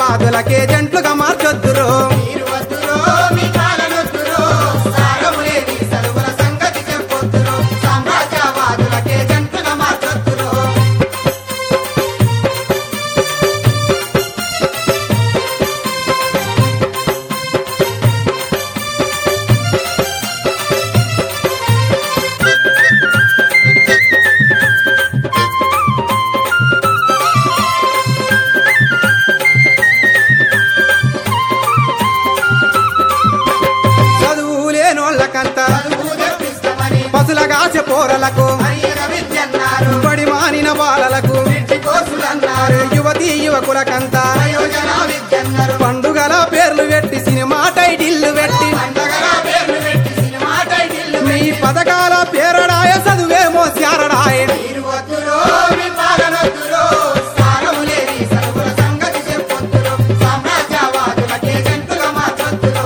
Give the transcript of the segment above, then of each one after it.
సామ్రాజ్యవాదులకే జంట్లుగా మార్చొద్దురు మీరు వద్దురో మీ కాలనొద్దురో సారములేని చదువుల సంగతి చెప్పొద్దురో సామ్రాజ్యవాదులకే జంటగా మార్చొద్దురో చదువు లేనోళ్ళకంత చదువు తెప్పిస్తామని పసులగాచ పోరలకు అరియర విద్యన్నారు బడి మానిన బాలలకు ఇంటి కోర్సులన్నారు యువతీ యువకులకంతా ప్రయోజన విద్యన్నారు పండుగల పేర్లు పెట్టి సినిమా టైటిల్లు పెట్టి పండగల పేర్లు పెట్టి సినిమా టైటిల్లు మీ పథకాల పేరడాయ చదువేమో శారడాయ మీరు వద్దురో మీ పాలనొద్దురో సారములేని చదువుల సంగతి చెప్పొద్దురో సామ్రాజ్యవాదులకే జంటగా మార్చొద్దురో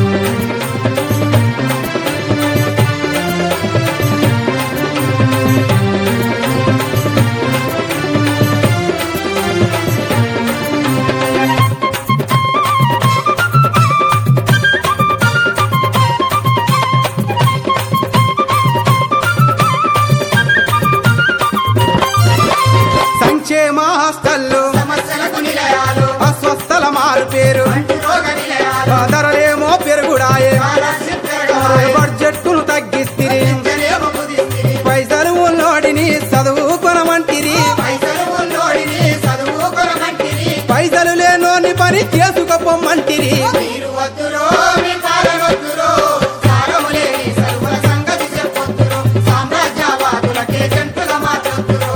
సంక్షేమ హాస్టల్లు సమస్యలకు నిలయాలు అస్వస్థల మారు పేరు అంటు రోగ నిలయాలు ధరలేమో పెరుగుడాయే ఆలస్యం పెరగాలి బడ్జెట్టును తగ్గిస్తిరి విద్యనేమో కుదిస్తిరి పైసలు ఉన్నోడిని చదువుకొనమంటిరి పైసలు ఉన్నోడిని చదువు కొనమంటిరి పైసలు లేనోని పని చేసుకపోమ్మంటిరి మీరు వద్దురో మీ పాలనొద్దురో సారములేని చదువుల సంగతి చెప్పొద్దురో సామ్రాజ్యవాదులకే జంటగా మార్చొద్దురో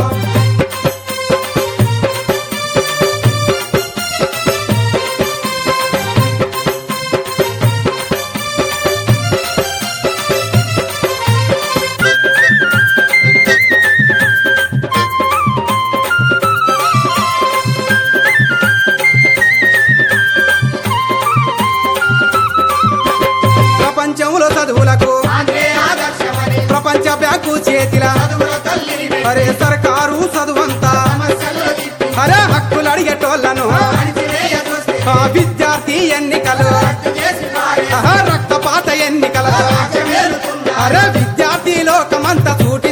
ప్రపంచంలో చదువులకు ఆంధ్రే ఆదర్శమని ప్రపంచ బ్యాంకు చేతిల చదువుల తల్లిని పెట్టి అరే సర్కారు చదువంతా సమస్యల్లో తిప్పి అరే హక్కులు అడిగేటోళ్ళను అణిచివేయ చూస్తే ఆ విద్యార్థి ఎన్నికలు రద్దు చేసి పారే ఆహా, రక్తపాత ఎన్నికల రాజ్యమేలుతున్న అరే విద్యార్థి లోకమంతా చూటి